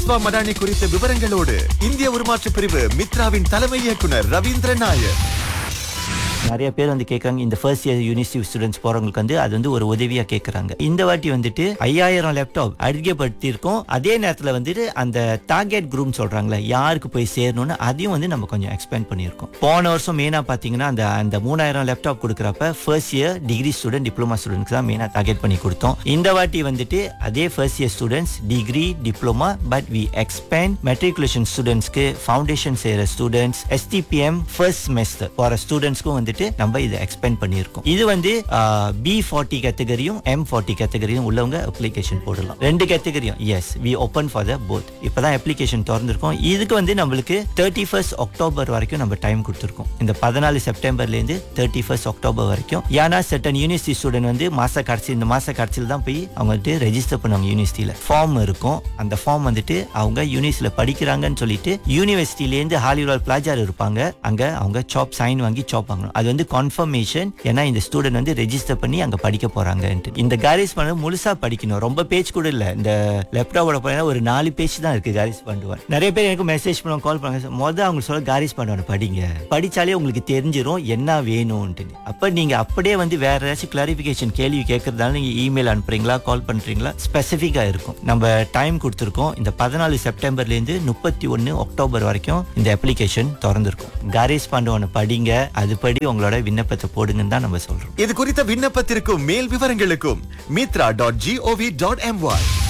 விஸ்வா மடானி குறித்த விவரங்களோடு இந்திய உருமாற்று பிரிவு மித்ராவின் தலைமை இயக்குனர் ரவீந்திரன் நாயர் நிறைய பேர் வந்து கேட்கறாங்க இந்த ஃபர்ஸ்ட் இயர் யூனிவர்சிட்டி ஸ்டூடெண்ட்ஸ் போறவங்களுக்கு வந்து அது வந்து ஒரு உதவியா கேட்கறாங்க இந்த வாட்டி வந்துட்டு ஐயாயிரம் லேப்டாப் அதிகப்படுத்தியிருக்கோம் அதே நேரத்தில் வந்துட்டு அந்த டார்கெட் குரூப் சொல்றாங்களே யாருக்கு போய் சேரணும்னு அதையும் வந்து நம்ம கொஞ்சம் எக்ஸ்பேண்ட் பண்ணியிருக்கோம் போன வருஷம் மெயினா பாத்தீங்கன்னா அந்த அந்த மூணாயிரம் லேப்டாப் கொடுக்குறப்ப first year degree student diploma students தான் மெயினா டார்கெட் பண்ணி கொடுத்தோம் இந்த வாட்டி வந்துட்டு அதே first year students degree diploma but we expand matriculation ஸ்டூடெண்ட்ஸ்க்கு ஃபவுண்டேஷன் செய்யற ஸ்டூடெண்ட்ஸ் எஸ்டிபிஎம் ஃபர்ஸ்ட் செமஸ்டர் போற ஸ்டூடெண்ட்ஸ்க்கும் வந்துட்டு நம்ம இதை எக்ஸ்பேண்ட் பண்ணியிருக்கோம் இது வந்து பி ஃபார்ட்டி கேட்டகரியும் எம் ஃபார்ட்டி கேட்டகரியும் உள்ளவங்க அப்ளிகேஷன் போடலாம் ரெண்டு கேட்டகரியும் yes we open for the both இப்பதான் அப்ளிகேஷன் திறந்திருக்கோம் இதுக்கு வந்து நம்மளுக்கு தேர்ட்டி ஃபர்ஸ்ட் அக்டோபர் வரைக்கும் நம்ம டைம் கொடுத்துருக்கோம் இந்த பதினாலு செப்டம்பர்ல இருந்து தேர்ட்டி ஃபர்ஸ்ட் அக்டோபர் வரைக்கும் ஏன்னா செட்டன் யூனிவர்சிட்டி ஸ்டூடெண்ட் வந்து மாச கடைசி இந்த மாச கடைசியில் தான் போய் அவங்க வந்துட்டு ரெஜிஸ்டர் பண்ணுவாங்க யூனிவர்சிட்டியில ஃபார்ம் இருக்கும் அந்த ஃபார்ம் வந்துட்டு அவங்க யூனிவர்சிட்டியில படிக்கிறாங்கன்னு சொல்லிட்டு யூனிவர்சிட்டிலேருந்து ஹாலிவுட் பிளாஜார் இருப்பாங்க அங்க அவங்க சாப் சைன் வாங்கி சாப் வாங்கணும் அது வந்து கன்ஃபர்மேஷன் ஏன்னா இந்த ஸ்டூடெண்ட் வந்து ரெஜிஸ்டர் பண்ணி அங்க படிக்க போறாங்கன்ட்டு இந்த காரிஸ் பண்ண முழுசா படிக்கணும் ரொம்ப பேஜ் கூட இல்ல இந்த லேப்டாப்போட போனா ஒரு நாலு பேஜ் தான் இருக்கு காரிஸ் பண்ணுவான் நிறைய பேர் எனக்கு மெசேஜ் பண்ணுவாங்க கால் பண்ணுவாங்க மொதல் அவங்க சொல்ல காரிஸ் பண்ணுவாங்க படிங்க படிச்சாலே உங்களுக்கு தெரிஞ்சிரும் என்ன வேணும்ட்டு அப்ப நீங்க அப்படியே வந்து வேற ஏதாச்சும் கிளாரிபிகேஷன் கேள்வி கேட்கறதால நீங்க இமெயில் அனுப்புறீங்களா கால் பண்றீங்களா ஸ்பெசிஃபிக்கா இருக்கும் நம்ம டைம் கொடுத்துருக்கோம் இந்த பதினாலு செப்டம்பர்ல இருந்து முப்பத்தி ஒன்னு அக்டோபர் வரைக்கும் இந்த அப்ளிகேஷன் திறந்திருக்கும் காரிஸ் பண்ணுவான படிங்க அதுபடி உங்களோட விண்ணப்பத்தை போடுங்கன்னு தான் நம்ம சொல்றோம் இது குறித்த விண்ணப்பத்திற்கும் மேல் விவரங்களுக்கும் Mitra dot GOV dot MY